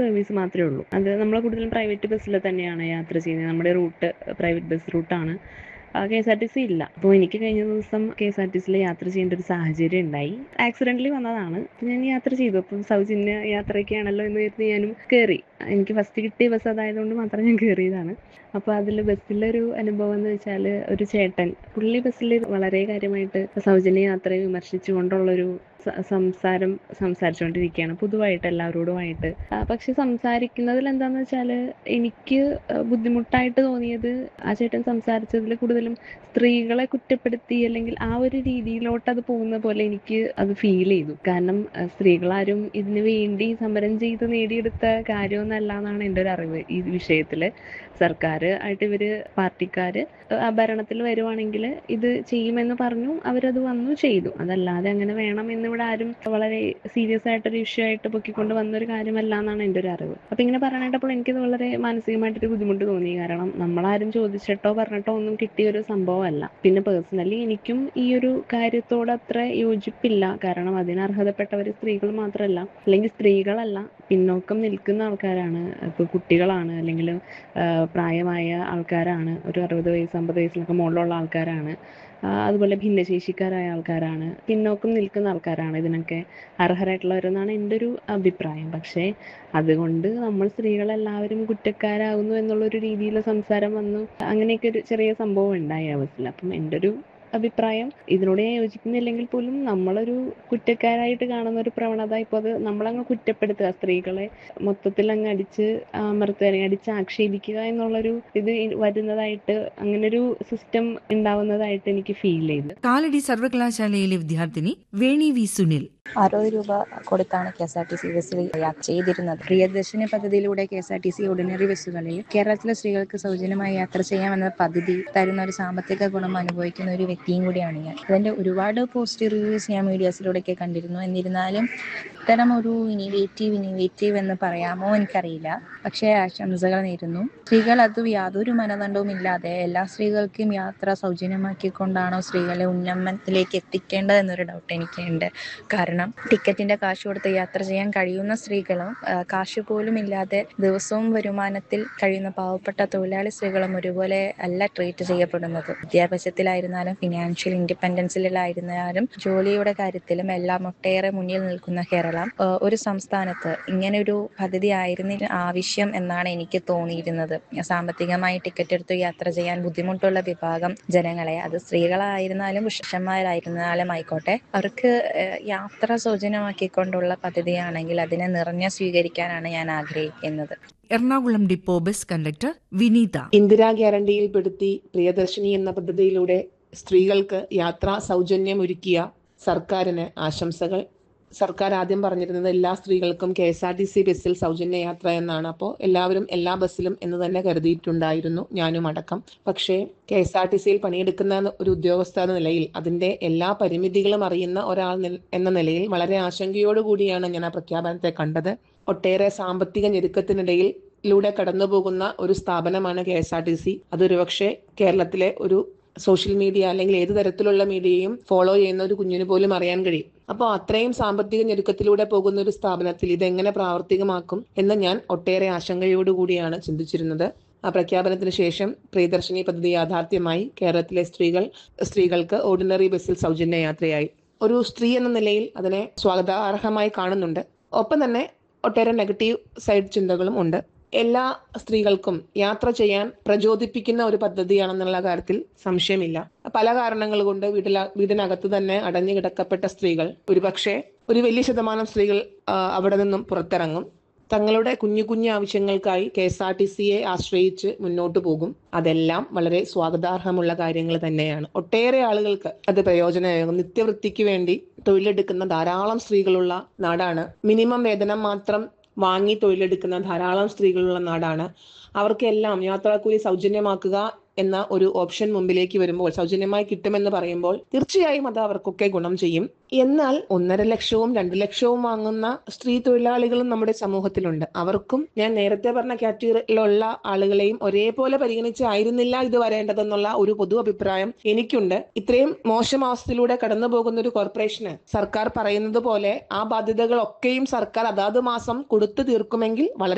service മാത്രമേ ഉള്ളൂ അത് നമ്മൾ കൂടുതലും പ്രൈവറ്റ് ബസ്സിൽ തന്നെയാണ് യാത്ര ചെയ്യുന്നത് നമ്മുടെ റൂട്ട് പ്രൈവറ്റ് ബസ് റൂട്ടാണ് K S R T C ഇല്ല അപ്പോൾ എനിക്ക് കഴിഞ്ഞ ദിവസം കെ എസ് ആർ ടി സിയിൽ യാത്ര ചെയ്യേണ്ട ഒരു സാഹചര്യം ഉണ്ടായി ആക്സിഡൻ്റലി വന്നതാണ് അപ്പോൾ ഞാൻ യാത്ര ചെയ്തു അപ്പം സൗജന്യ യാത്രയൊക്കെയാണല്ലോ എന്ന് കരുതി ഞാനും കയറി എനിക്ക് ഫസ്റ്റ് കിട്ടിയ ബസ് അതായതുകൊണ്ട് മാത്രം ഞാൻ കയറിയതാണ് അപ്പോൾ അതിൽ ബസ്സിലൊരു അനുഭവം എന്ന് വെച്ചാൽ ഒരു ചേട്ടൻ പുള്ളി ബസ്സിൽ വളരെ കാര്യമായിട്ട് സൗജന്യ യാത്രയെ വിമർശിച്ചുകൊണ്ടുള്ളൊരു സ- സംസാരം സംസാരിച്ചുകൊണ്ടിരിക്കുകയാണ് പൊതുവായിട്ട് എല്ലാവരോടുമായിട്ട് ആ, പക്ഷെ സംസാരിക്കുന്നതിൽ എന്താന്ന് വെച്ചാൽ എനിക്ക് ആ, ബുദ്ധിമുട്ടായിട്ട് തോന്നിയത് ആ ചേട്ടൻ സംസാരിച്ചതിൽ കൂടുതലും സ്ത്രീകളെ കുറ്റപ്പെടുത്തി അല്ലെങ്കിൽ ആ ഒരു രീതിയിലോട്ട് അത് പോകുന്ന പോലെ എനിക്ക് അത് ഫീൽ ചെയ്തു കാരണം ആ, സ്ത്രീകളാരും ഇതിനു വേണ്ടി സമരം ചെയ്ത് നേടിയെടുത്ത കാര്യമൊന്നല്ല എന്നാണ് എൻ്റെ ഒരു അറിവ് ഈ വിഷയത്തിൽ സർക്കാർ ആയിട്ട് ഇവര് പാർട്ടിക്കാര് ആ ഭരണത്തിൽ വരുവാണെങ്കിൽ ഇത് ചെയ്യുമെന്ന് പറഞ്ഞു അവരത് വന്നു ചെയ്തു അതല്ലാതെ അങ്ങനെ വേണം എന്ന് ഇവിടെ ആരും വളരെ സീരിയസ് ആയിട്ടൊരു ഇഷ്യൂ ആയിട്ട് പൊക്കിക്കൊണ്ട് വന്നൊരു കാര്യമല്ല എന്നാണ് എൻ്റെ ഒരു അറിവ് അപ്പൊ ഇങ്ങനെ പറയണപ്പോൾ എനിക്കത് വളരെ മാനസികമായിട്ടൊരു ബുദ്ധിമുട്ട് തോന്നി കാരണം നമ്മളാരും ചോദിച്ചിട്ടോ പറഞ്ഞിട്ടോ ഒന്നും കിട്ടിയ ഒരു സംഭവമല്ല പിന്നെ പേഴ്സണലി എനിക്കും ഈ ഒരു കാര്യത്തോട് അത്ര യോജിപ്പില്ല കാരണം അതിന് അർഹതപ്പെട്ടവർ സ്ത്രീകൾ മാത്രമല്ല അല്ലെങ്കിൽ സ്ത്രീകളല്ല പിന്നോക്കം നിൽക്കുന്ന ആൾക്കാരാണ് ഇപ്പൊ കുട്ടികളാണ് അല്ലെങ്കിൽ പ്രായമായ ആൾക്കാരാണ് ഒരു അറുപത് വയസ്സ് അമ്പത് വയസ്സിലൊക്കെ മുകളിലുള്ള ആൾക്കാരാണ് ആ, അതുപോലെ ഭിന്നശേഷിക്കാരായ ആൾക്കാരാണ് പിന്നോക്കം നിൽക്കുന്ന ആൾക്കാരാണ് ഇതിനൊക്കെ അർഹരായിട്ടുള്ളവരെന്നാണ് എൻ്റെ ഒരു അഭിപ്രായം പക്ഷേ അതുകൊണ്ട് നമ്മൾ സ്ത്രീകളെല്ലാവരും കുറ്റക്കാരാകുന്നു എന്നുള്ളൊരു രീതിയിൽ സംസാരം വന്നു അങ്ങനെയൊക്കെ ഒരു ചെറിയ സംഭവം ഉണ്ടായി ആ ബസ്സിൽ അപ്പം എൻ്റെ ഒരു അഭിപ്രായം ഇതിനോട് ഞാൻ യോജിക്കുന്നില്ലെങ്കിൽ പോലും നമ്മളൊരു കുറ്റക്കാരായിട്ട് കാണുന്ന ഒരു പ്രവണത ഇപ്പോൾ അത് നമ്മളങ്ങ് കുറ്റപ്പെടുത്തുക സ്ത്രീകളെ മൊത്തത്തിൽ അങ്ങ് അടിച്ച് അമർത്തുക അല്ലെങ്കിൽ അടിച്ച് ആക്ഷേപിക്കുക എന്നുള്ളൊരു ഇത് ഇ- വരുന്നതായിട്ട് അങ്ങനൊരു സിസ്റ്റം ഉണ്ടാവുന്നതായിട്ട് എനിക്ക് ഫീൽ ചെയ്തു കാലടി സർവകലാശാലയിലെ വിദ്യാർത്ഥിനി വേണി വി സുനിൽ അറുപത് രൂപ കൊടുത്താണ് K S R T C ബസ്സിൽ യാത്ര ചെയ്തിരുന്നത് പ്രിയദർശിനി പദ്ധതിയിലൂടെ K S R T C ordinary ബസ്സുകളിൽ കേരളത്തിലെ സ്ത്രീകൾക്ക് സൗജന്യമായി യാത്ര ചെയ്യാമെന്ന പദ്ധതി തരുന്ന ഒരു സാമ്പത്തിക ഗുണം അനുഭവിക്കുന്ന ഒരു വ്യക്തിയും കൂടിയാണ് ഞാൻ അതിന്റെ ഒരുപാട് പോസിറ്റീവ് റിവ്യൂസ് ഞാൻ മീഡിയാസിലൂടെയൊക്കെ കണ്ടിരുന്നു എന്നിരുന്നാലും ഇത്തരം ഒരു ഇനിവേറ്റീവ് ഇനിവേറ്റീവ് എന്ന് പറയാമോ എനിക്കറിയില്ല പക്ഷേ ആശംസകൾ നേരുന്നു സ്ത്രീകൾ അത് യാതൊരു മനദണ്ഡവും ഇല്ലാതെ എല്ലാ സ്ത്രീകൾക്കും യാത്ര സൗജന്യമാക്കിക്കൊണ്ടാണോ സ്ത്രീകളെ ഉന്നമനത്തിലേക്ക് എത്തിക്കേണ്ടത് എന്നൊരു ഡൗട്ട് എനിക്കുണ്ട് കാരണം ടിക്കറ്റിന്റെ കാശ് കൊടുത്ത് യാത്ര ചെയ്യാൻ കഴിയുന്ന സ്ത്രീകളും ആ, കാശ് പോലും ഇല്ലാതെ ദിവസവും വരുമാനത്തിൽ കഴിയുന്ന പാവപ്പെട്ട തൊഴിലാളി സ്ത്രീകളും ഒരുപോലെ അല്ല ട്രീറ്റ് ചെയ്യപ്പെടുന്നത് വിദ്യാഭ്യാസത്തിലായിരുന്നാലും ഫിനാൻഷ്യൽ ഇൻഡിപെൻഡൻസിലായിരുന്നാലും ജോലിയുടെ കാര്യത്തിലും എല്ലാം ഒട്ടേറെ മുന്നിൽ നിൽക്കുന്ന കേരളം ആ, ഒരു സംസ്ഥാനത്ത് ഇങ്ങനൊരു പദ്ധതി ആയിരുന്നില്ല ആവശ്യം എന്നാണ് എനിക്ക് തോന്നിയിരുന്നത് സാമ്പത്തികമായി ടിക്കറ്റ് എടുത്ത് യാത്ര ചെയ്യാൻ ബുദ്ധിമുട്ടുള്ള വിഭാഗം ജനങ്ങളെ അത് സ്ത്രീകളായിരുന്നാലും പുരുഷന്മാരായിരുന്നാലും ആയിക്കോട്ടെ അവർക്ക് ഏഹ്, യാത്ര സൗജന്യമാക്കിക്കൊണ്ടുള്ള പദ്ധതിയാണെങ്കിൽ അതിനെ നിറഞ്ഞ സ്വീകരിക്കാനാണ് ഞാൻ ആഗ്രഹിക്കുന്നത് Ernakulam depot bus conductor Vineetha Indira ഗ്യാരണ്ടിയിൽപ്പെടുത്തി പ്രിയദർശിനി എന്ന പദ്ധതിയിലൂടെ സ്ത്രീകൾക്ക് യാത്രാ സൗജന്യം ഒരുക്കിയ സർക്കാരിന് ആശംസകൾ സർക്കാർ ആദ്യം പറഞ്ഞിരുന്നത് എല്ലാ സ്ത്രീകൾക്കും K S R T C ബസ്സിൽ സൗജന്യ യാത്ര എന്നാണ് അപ്പോൾ എല്ലാവരും എല്ലാ ബസ്സിലും എന്ന് തന്നെ കരുതിയിട്ടുണ്ടായിരുന്നു ഞാനും അടക്കം പക്ഷേ കെ എസ് ആർ ടി സിയിൽ പണിയെടുക്കുന്ന ഒരു ഉദ്യോഗസ്ഥ എന്ന നിലയിൽ അതിന്റെ എല്ലാ പരിമിതികളും അറിയുന്ന ഒരാൾ നിൽ- എന്ന നിലയിൽ വളരെ ആശങ്കയോടുകൂടിയാണ് ഞാൻ ആ പ്രഖ്യാപനത്തെ കണ്ടത് ഒട്ടേറെ സാമ്പത്തിക ഞെരുക്കത്തിനിടയിൽ ലൂടെ കടന്നുപോകുന്ന ഒരു സ്ഥാപനമാണ് K S R T C അതൊരുപക്ഷെ കേരളത്തിലെ ഒരു സോഷ്യൽ മീഡിയ അല്ലെങ്കിൽ ഏത് തരത്തിലുള്ള മീഡിയയും ഫോളോ ചെയ്യുന്ന ഒരു കുഞ്ഞിന് പോലും അറിയാൻ കഴിയും അപ്പോൾ അത്രയും സാമ്പത്തിക ഞെരുക്കത്തിലൂടെ പോകുന്ന ഒരു സ്ഥാപനത്തിൽ ഇതെങ്ങനെ പ്രാവർത്തികമാക്കും എന്ന് ഞാൻ ഒട്ടേറെ ആശങ്കയോടുകൂടിയാണ് ചിന്തിച്ചിരുന്നത് ആ പ്രഖ്യാപനത്തിന് ശേഷം പ്രിയദർശിനി പദ്ധതി യാഥാർത്ഥ്യമായി കേരളത്തിലെ സ്ത്രീകൾ സ്ത്രീകൾക്ക് ഓർഡിനറി ബസ്സിൽ സൗജന്യ യാത്രയായി ഒരു സ്ത്രീ എന്ന നിലയിൽ അതിനെ സ്വാഗതാർഹമായി കാണുന്നുണ്ട് ഒപ്പം തന്നെ ഒട്ടേറെ നെഗറ്റീവ് സൈഡ് ചിന്തകളും ഉണ്ട് എല്ലാ സ്ത്രീകൾക്കും യാത്ര ചെയ്യാൻ പ്രചോദിപ്പിക്കുന്ന ഒരു പദ്ധതിയാണെന്നുള്ള കാര്യത്തിൽ സംശയമില്ല പല കാരണങ്ങൾ കൊണ്ട് വീട്ടില വീടിനകത്ത് തന്നെ അടഞ്ഞു കിടക്കപ്പെട്ട സ്ത്രീകൾ ഒരുപക്ഷെ ഒരു വലിയ ശതമാനം സ്ത്രീകൾ ആ, അവിടെ നിന്നും പുറത്തിറങ്ങും തങ്ങളുടെ കുഞ്ഞു കുഞ്ഞു ആവശ്യങ്ങൾക്കായി കെ എസ് ആർ ടി സിയെ ആശ്രയിച്ച് മുന്നോട്ട് പോകും അതെല്ലാം വളരെ സ്വാഗതാർഹമുള്ള കാര്യങ്ങൾ തന്നെയാണ് ഒട്ടേറെ ആളുകൾക്ക് അത് പ്രയോജനമാകും നിത്യവൃത്തിക്ക് വേണ്ടി തൊഴിലെടുക്കുന്ന ധാരാളം സ്ത്രീകളുള്ള നാടാണ് മിനിമം വേതനം മാത്രം വാങ്ങി തൊഴിലെടുക്കുന്ന ധാരാളം സ്ത്രീകളുള്ള നാടാണ് അവർക്കെല്ലാം യാത്രാക്കൂലി സൗജന്യമാക്കുക എന്ന ഒരു ഓപ്ഷൻ മുമ്പിലേക്ക് വരുമ്പോൾ സൗജന്യമായി കിട്ടുമെന്ന് പറയുമ്പോൾ തീർച്ചയായും അത് അവർക്കൊക്കെ ഗുണം ചെയ്യും എന്നാൽ ഒന്നര ലക്ഷവും രണ്ട് ലക്ഷവും വാങ്ങുന്ന സ്ത്രീ തൊഴിലാളികളും നമ്മുടെ സമൂഹത്തിലുണ്ട് അവർക്കും ഞാൻ നേരത്തെ പറഞ്ഞ കാറ്റഗറിയിലുള്ള ആളുകളെയും ഒരേപോലെ പരിഗണിച്ചായിരുന്നില്ല ഇത് വരേണ്ടതെന്നുള്ള ഒരു പൊതു അഭിപ്രായം എനിക്കുണ്ട് ഇത്രയും മോശം അവസ്ഥയിലൂടെ കടന്നു പോകുന്ന ഒരു കോർപ്പറേഷന് സർക്കാർ പറയുന്നത് പോലെ ആ ബാധ്യതകളൊക്കെയും സർക്കാർ അതാത് മാസം കൊടുത്തു തീർക്കുമെങ്കിൽ വളരെ